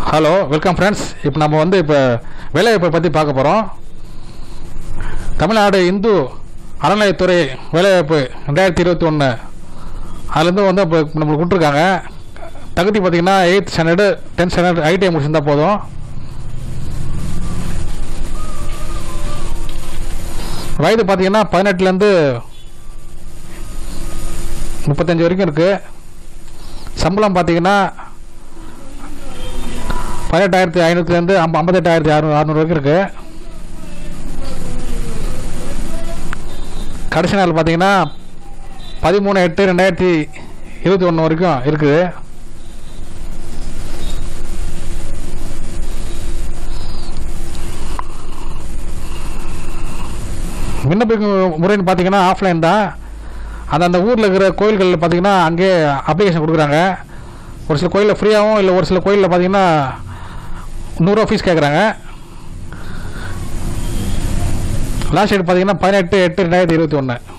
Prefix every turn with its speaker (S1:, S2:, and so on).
S1: hello welcome friends இப்போ நம்ம வந்து இப்போ வேலைவாய்ப்பை பற்றி பார்க்க போகிறோம் தமிழ்நாடு இந்து அறநிலையத்துறை வேலைவாய்ப்பு ரெண்டாயிரத்தி இருபத்தி ஒன்று அதுலேருந்து வந்து இப்போ நம்மளுக்கு விட்ருக்காங்க தகுதி பார்த்தீங்கன்னா eighth standard tenth standard ITI முடிச்சிருந்தா போதும் வயது பார்த்தீங்கன்னா பதினெட்டுலேருந்து முப்பத்தஞ்சு வரைக்கும் இருக்குது சம்பளம் பார்த்தீங்கன்னா பதினெட்டாயிரத்தி ஐநூற்றுலேருந்து ஐம்ப ஐம்பத்தெட்டாயிரத்தி அறுநூறு அறநூறு வரைக்கும் இருக்குது கடைசி நாள் பார்த்தீங்கன்னா பதிமூணு எட்டு ரெண்டாயிரத்தி இருபத்தி ஒன்று வரைக்கும் இருக்குது விண்ணப்பிக்கும் முறைன்னு பார்த்தீங்கன்னா ஆஃப்லைன் தான் அது அந்த ஊரில் இருக்கிற கோயில்களில் பார்த்தீங்கன்னா அங்கேயே அப்ளிகேஷன் கொடுக்குறாங்க ஒரு சில கோயிலில் ஃப்ரீயாகவும் இல்லை ஒரு சில கோயிலில் பார்த்தீங்கன்னா நூறுரூவா ஃபீஸ் கேட்குறாங்க லாஸ்ட் டேட் பார்த்தீங்கன்னா பதினெட்டு எட்டு ரெண்டாயிரத்தி இருபத்தி ஒன்று